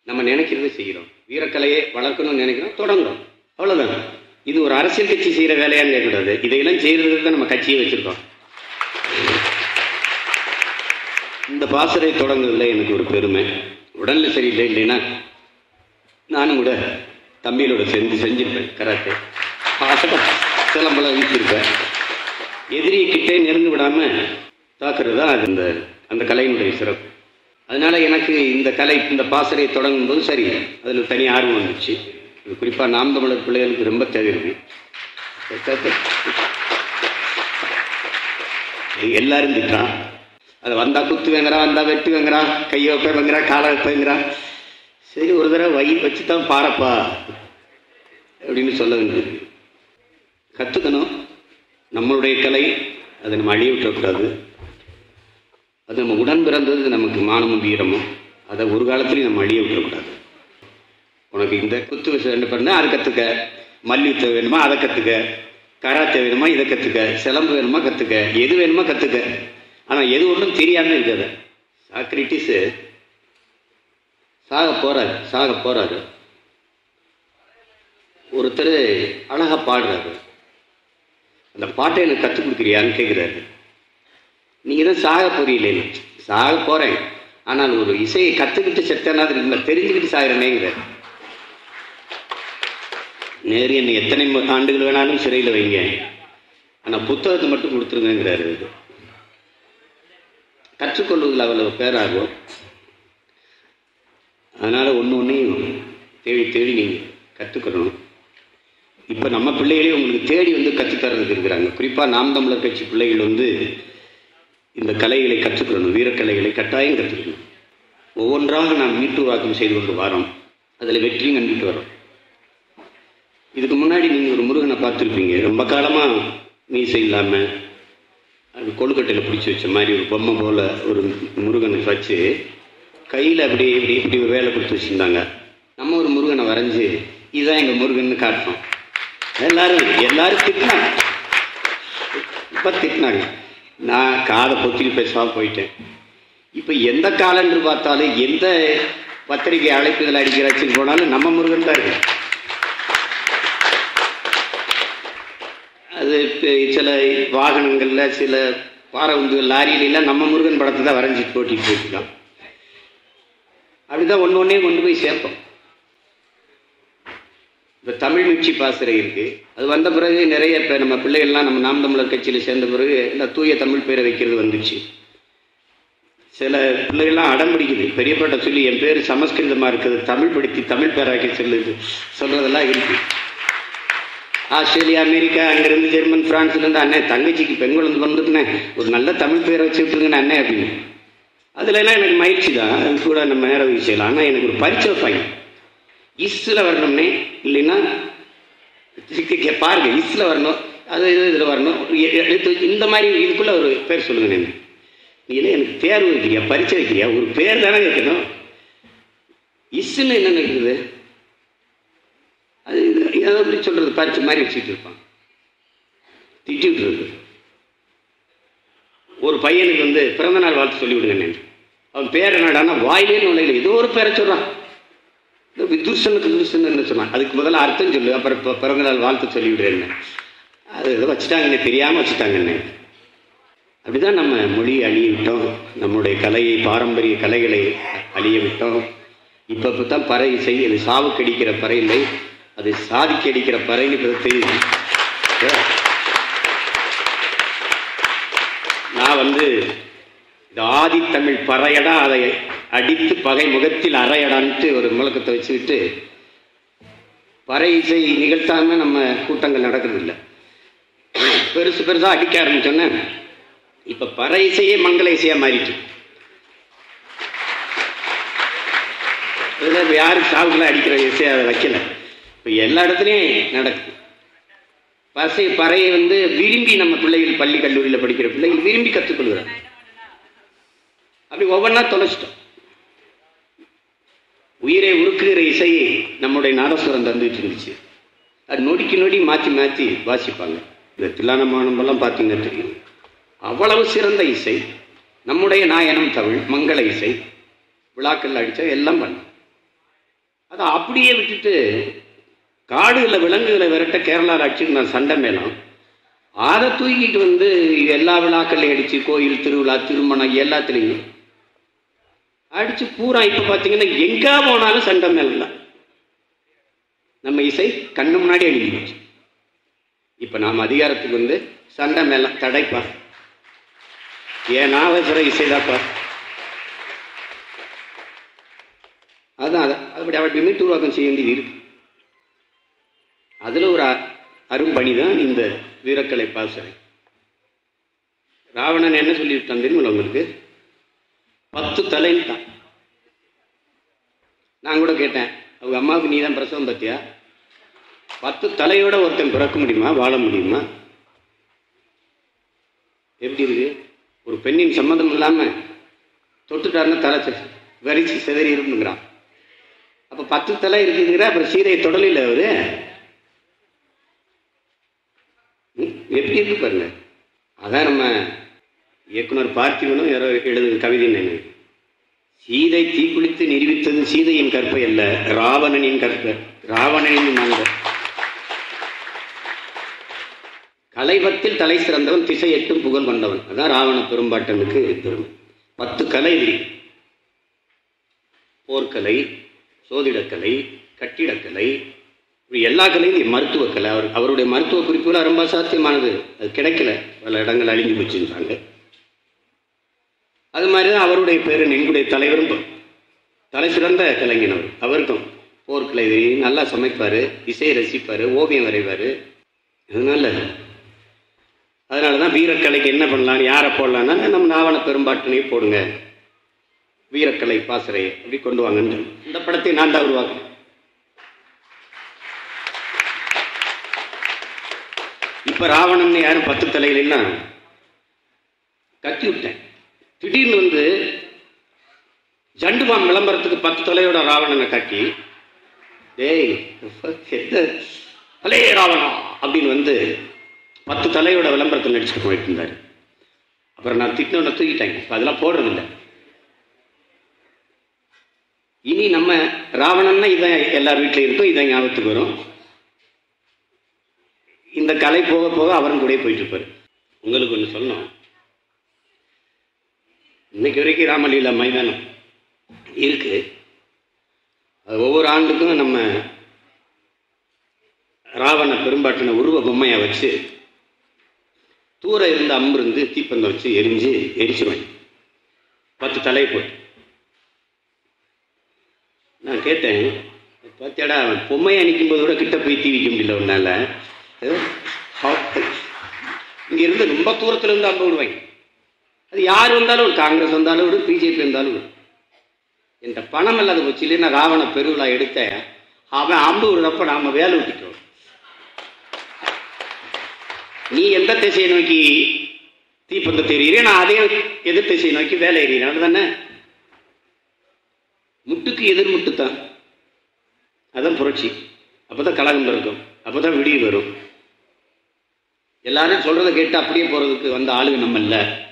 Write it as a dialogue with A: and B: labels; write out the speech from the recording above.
A: நம்ம நினைக்கிறத செய்கிறோம் வீரக்கலையை வளர்க்கணும்னு நினைக்கிறோம் தொடங்குறோம் அவ்வளோதான் இது ஒரு அரசியல் கட்சி செய்கிற வேலையான்னு கேட்கக்கூடாது இதையெல்லாம் செய்கிறதுக்கு தான் நம்ம கட்சியை வச்சுருக்கோம் இந்த பாசறை தொடங்குறதுல எனக்கு ஒரு பெருமை உடல்ல சரியில்லை இல்லைன்னா நானும் கூட தம்பிகளோட சேர்ந்து செஞ்சிருப்பேன் கராத்தே பாசம் சிலம்பலம் வீசியிருப்பேன் எதிரியை கிட்டே நெருங்க விடாமல் தாக்குறது தான் அது அந்த அந்த கலையினுடைய சிறப்பு அதனால எனக்கு இந்த கலை இந்த பாசறையை தொடங்கும் போது சரி அதில் தனி ஆர்வம் வந்துச்சு இது குறிப்பாக நாம் தமிழர் பிள்ளைகளுக்கு ரொம்ப தேவை இருக்கு எல்லாரும் திட்டான் அதை வந்தா குத்து வேங்கிறான் வந்தா வெட்டு வேங்கிறான் கையை வைப்பேங்கிறான் காலை வைப்பேங்கிறான் சரி ஒரு தடவை வை வச்சு தான் பாரப்பா அப்படின்னு சொல்ல வேண்டியது கற்றுக்கணும் நம்மளுடைய கலை அதை நம்ம அழிய விட்டுறக்கூடாது அது நம்ம உடன் பிறந்தது நமக்கு மானமும் வீரமும் அதை ஒரு காலத்துலையும் நம்ம அழிய விட்டுறக்கூடாது உனக்கு இந்த குத்து விஷயம் என்ன பண்ண அதை கற்றுக்க மல்யுத்தம் வேணுமா அதை கற்றுக்க கராத்தே வேணுமா இதை கற்றுக்க சிலம்பு வேணுமா கற்றுக்க எது வேணுமா கற்றுக்க ஆனால் எது ஒன்றும் தெரியாமல் இருக்காது சாக்ரிட்டிஸு சாக போகிறாரு சாக போகிறாரு ஒருத்தர் அழகாக பாடுறாரு அந்த பாட்டை எனக்கு கற்றுக் கொடுக்குறியான்னு கேட்குறாரு நீங்கள் தான் சாக போறீங்களே சாக போகிறேன் ஆனால் ஒரு இசையை கற்றுக்கிட்டு செத்தனாது இல்லை தெரிஞ்சுக்கிட்டு சாகிறேனேங்கிறார் நேரு என்னை எத்தனை மு- ஆண்டுகள் வேணாலும் சிறையில் வைங்க ஆனால் புத்தகத்தை மட்டும் கொடுத்துருங்கிறாரு அவரு. கற்றுக்கொள்வதில் அவ்வளவு பேராகும் அதனால் ஒன்று ஒன்றையும் தேடி தேடி நீங்கள் கற்றுக்கணும் இப்போ நம்ம பிள்ளைகளே உங்களுக்கு தேடி வந்து கற்றுத்தரதுக்கு இருக்கிறாங்க குறிப்பாக நாம் தமிழர் கட்சி பிள்ளைகள் வந்து இந்த கலைகளை கற்றுக்கணும் வீரக்கலைகளை கட்டாயம் கற்றுக்கணும் ஒவ்வொன்றாக நாம் மீட்டுருவாக்கம் செய்து கொண்டு வரோம் அதில் வெற்றியும் கண்டுட்டு வரோம் இதுக்கு முன்னாடி நீங்கள் ஒரு முருகனை பார்த்துருப்பீங்க ரொம்ப காலமாக மீசை இல்லாமல் அது கொழுக்கட்டையில் பிடிச்சி வச்ச மாதிரி ஒரு பொம்மை போல் ஒரு முருகனை வச்சு கையில் அப்படி இப்படி இப்படி ஒரு வேலை கொடுத்து வச்சுருந்தாங்க நம்ம ஒரு முருகனை வரைஞ்சி இதுதான் எங்கள் முருகன்னு காட்டுறோம் எல்லாரும் எல்லாரும் திட்டினாங்க இப்போ திட்டினாங்க நான் காதை பொத்திட்டு பேசாமல் போயிட்டேன் இப்போ எந்த காலண்டர் பார்த்தாலும் எந்த பத்திரிகை அழைப்புதல் அடிக்கிறாச்சுன்னு போனாலும் நம்ம முருகன் தான் இருக்கு அது இப்ப சில வாகனங்களில் சில பாரவுந்துகள் லாரியிலாம் நம்ம முருகன் படத்தை தான் வரைஞ்சி போட்டிட்டு போயிட்டுருக்கான் அப்படிதான் ஒன்று ஒன்றே கொண்டு போய் சேர்ப்போம் இப்போ தமிழ் மிச்சி பாசறை இருக்கு அது வந்த பிறகு நிறைய இப்போ நம்ம பிள்ளைகள்லாம் நம்ம நாம் தமிழர் கட்சியில் சேர்ந்த பிறகு இந்த தூய தமிழ் பேரை வைக்கிறது வந்துச்சு சில பிள்ளைகள்லாம் அடம் பிடிக்குது பெரியப்பட்ட சொல்லி என் பேர் சமஸ்கிருதமாக இருக்குது தமிழ் படித்து தமிழ் பேராக்கி சொல்லுது சொல்கிறதெல்லாம் இருக்கு ஆஸ்திரேலியா அமெரிக்கா அங்கேருந்து ஜெர்மன் பிரான்ஸ்லேருந்து அண்ணன் தங்கச்சிக்கு பெண் குழந்தை வந்துட்டுனே ஒரு நல்ல தமிழ் பேரை வச்சு விட்டுருங்கண்ணே அண்ணன் அப்படின்னு அதுலலாம் எனக்கு மகிழ்ச்சி தான் அது கூட நம்ம நேரம் செய்யலாம் ஆனால் எனக்கு ஒரு பரிச்சை வைப்பாங்க இஸ்ல வரணும்னே இல்லைன்னா கே- கே- பாருங்க இஸ்ல வரணும் அது இது இதில் வரணும் எ- எ- எழுத்து வச்சு இந்த மாதிரி இதுக்குள்ள ஒரு பேர் சொல்லுங்க நீங்க நீ என்ன எனக்கு தேர்வு வைக்கிறியா பரிச்சை வைக்கிறியா ஒரு பேர் தானே வைக்கணும் இஸ்ன்னு என்ன இருக்குது அது இது- அதை எப்படி சொல்றது பரிச்சை மாதிரி வச்சுட்டு இருப்பான் திட்டி விட்டுறது ஒரு பையனுக்கு வந்து பிறந்த நாள் வாழ்த்து சொல்லி விடுங்க அவன் பேர் என்னடான்னா வாயிலே நுழையில ஏதோ ஒரு பேரை சொல்றான் இந்த விதுர்சனுக்கு விதுர்சன் சொன்னான் அதுக்கு முதல்ல அர்த்தம் சொல்லு அப்புறம் இப்போ பிறந்த நாள் வாழ்த்து சொல்லி விடுறேன்னு அது ஏதோ வச்சுட்டாங்கன்னு தெரியாமல் வச்சுட்டாங்கன்னு அப்படிதான் நம்ம மொழியை அழிய விட்டோம் நம்முடைய கலையை பாரம்பரிய கலைகளை அழிய விட்டோம் இப்போ இப்போ தான் பறை இசை அது சாவுக்கடிக்கிற பறை இல்லை அது சாதிக்கடிக்கிற பறைன்னு இப்போ தெரியுது நான் வந்து இந்த ஆதித்தமிழ் பறையடா அதை அடித்து பகை முகத்தில் அறையடான்ட்டு ஒரு முழக்கத்தை வச்சுக்கிட்டு பறை இசை நிகழ்த்தாம நம்ம கூட்டங்கள் நடக்கிறது இல்லை பெருசு பெருசா அடிக்க ஆரம்பிச்சோன்னே இப்ப பறை இசையே மங்கள இசையா மாறிட்டு அதில் யாரும் சாவுகளை அடிக்கிற இசையை அதை வைக்கல இப்போ எல்லா இடத்துலையும் நடக்குது பசை பறையை வந்து விரும்பி நம்ம பிள்ளைகள் பள்ளி கல்லூரியில் படிக்கிற பிள்ளைகள் விரும்பி கற்றுக்கொள்கிறாங்க அப்படி ஒவ்வொன்றா தொலைச்சிட்டோம் உயிரை உருக்குகிற இசையை நம்முடைய நாதஸ்வரம் தந்துட்டு இருந்துச்சு அது நொடிக்கு நொடி மாற்றி மாற்றி வாசிப்பாங்க இந்த தில்லானமானமெல்லாம் பார்த்தீங்கன்னா தெரியும் அவ்வளவு சிறந்த இசை நம்முடைய நாயனம் தமிழ் மங்கள இசை விழாக்கள் அடித்தா எல்லாம் பண்ணும் அதை அப்படியே விட்டுட்டு காடுகளில் விலங்குகளை விரட்ட கேரளாவில் அடிச்சுட்டு நான் சண்டை மேலம் அதை தூக்கிட்டு வந்து எல்லா விழாக்கள்லையும் அடிச்சு கோயில் திருவிழா திருமணம் எல்லாத்துலேயும் அடிச்சு பூரா இப்போ பார்த்தீங்கன்னா எங்கே போனாலும் சண்டை மேலம் தான் நம்ம இசை கண்ணு முன்னாடி அழிஞ்சு போச்சு இப்போ நாம் அதிகாரத்துக்கு வந்து சண்டை மேலம் தடைப்பா ஏன் நான் பேசுகிற இசைதாப்பா அதான் அதான் அப்படி அப்படி மீட்டுருவாக்கம் செய்ய வேண்டியது இருக்கு அதில் ஒரு அ- அரும்பணி தான் இந்த வீரக்கலை பாசறை ராவணன் என்ன சொல்லிவிட்டான் தெரியுமில்ல உங்களுக்கு பத்து தலைன்ட்டான் நான் கூட கேட்டேன் அவங்க அம்மாவுக்கு நீ தான் பிரசவம் பார்த்தியா பத்து தலையோட ஒருத்தன் பிறக்க முடியுமா வாழ முடியுமா எப்படி இருக்கு ஒரு பெண்ணின் சம்மதம் இல்லாமல் தொட்டுட்டாருன்னா தலை செ- வரிச்சு சிதறி இருக்குங்கிறான் அப்போ பத்து தலை இருக்குங்கிற அப்புறம் சீதையை தொடலில் அவரு ம், எப்படி இருக்கு பாருங்க அதான் நம்ம இயக்குனர் பார்த்திபனும் யாரோ எழுது கவிதை நினைவு சீதை தீக்குளித்து நிரூபித்தது சீதையின் கற்பை அல்ல ராவணனின் கற்பை ராவணனின் மாண்பு கலைபத்தில் தலை சிறந்தவன் திசை எட்டும் புகழ் கொண்டவன் அதான் ராவண பெரும்பாட்டனுக்கு பெருமை பத்து கலை இருக்கு. போர்க்கலை சோதிடக்கலை கட்டிடக்கலை இப்படி எல்லா கலையும் மருத்துவக்கலை அவர் அவருடைய மருத்துவ குறிப்புகள் ரொம்ப சாத்தியமானது அது கிடைக்கல பல இடங்கள் அழிஞ்சு போச்சுன்றாங்க அது மாதிரி தான் அவருடைய பேர் எங்களுடைய தலைவரும் ப- தலை சிறந்த கலைஞன் அவர் அவருக்கும் போர்க்கலை தெரியும் நல்லா சமைப்பார் இசையை ரசிப்பார் ஓவியம் வரைவார் அதனால அதனால தான் வீரக்கலைக்கு என்ன பண்ணலாம் யாரை போடலான்னா நம்ம நாவன பெரும்பாட்டினையே போடுங்க வீரக்கலை பாசறை அப்படி கொண்டு வாங்கன்னு இந்த படத்தை நான் தான் உருவாக்குறேன் இப்ப ராவணன் யாரும் பத்து தலையிலாம் கத்தி விட்டேன் திடீர்னு வந்து ஜண்டுபாம் விளம்பரத்துக்கு பத்து தலையோட ராவணனை கட்டி டேய் எந்த அலே ராவணா அப்படின்னு வந்து பத்து தலையோட விளம்பரத்தில் நடிச்சுட்டு போயிட்டு இருந்தாரு அப்புறம் நான் திட்டினோட தூக்கிட்டாங்க இப்போ அதெல்லாம் போடுறதில்ல இனி நம்ம ராவணன்னா இதான் எல்லார் வீட்லையும் இருக்கும் இதான் ஞாபகத்துக்கு வரும் இந்த கலை போக போக அவரும் கூட போயிட்டு இருப்பாரு உங்களுக்கு ஒன்று சொல்லணும் இன்னைக்கு வரைக்கும் ராமலீலா மைதானம் இருக்கு அது ஒவ்வொரு ஆண்டுக்கும் நம்ம ராவண பெரும்பாட்டின உருவ பொம்மையை வச்சு தூர இருந்த அம்பு இருந்து தீப்பந்தம் வச்சு எரிஞ்சு எரிச்சிருவேன் பத்து தலையை போட்டு நான் கேட்டேன் பார்த்தியாடா அவன் பொம்மையை அணிக்கும் போது கூட கிட்ட போய் தீ வைக்க முடியல உன்னால இங்க இருந்து ரொம்ப தூரத்துல இருந்து அம்பு விடுவாங்க அது யார் வந்தாலும் விடும். காங்கிரஸ் வந்தாலும் விடும் பிஜேபி வந்தாலும் விடும் என்கிட்ட பணம் இல்லாத போச்சு இல்லைன்னா ராவண பெருவிழா எடுத்த அவன் அம்பு விடுறப்ப நாம வேலை விட்டுட்டோம் நீ எந்த திசையை நோக்கி தீப்பந்தத்தை எறிகிறே நான் அதே எதிர் திசையை நோக்கி வேலை எறிகிறேன் தானே முட்டுக்கு எதிர் முட்டு தான் அதான் புரட்சி அப்பதான் கலகம் இருக்கும் அப்பதான் விடிவு வரும் எல்லாரும் சொல்றதை கேட்டு அப்படியே போறதுக்கு வந்த ஆளுங்க நம்ம இல்லை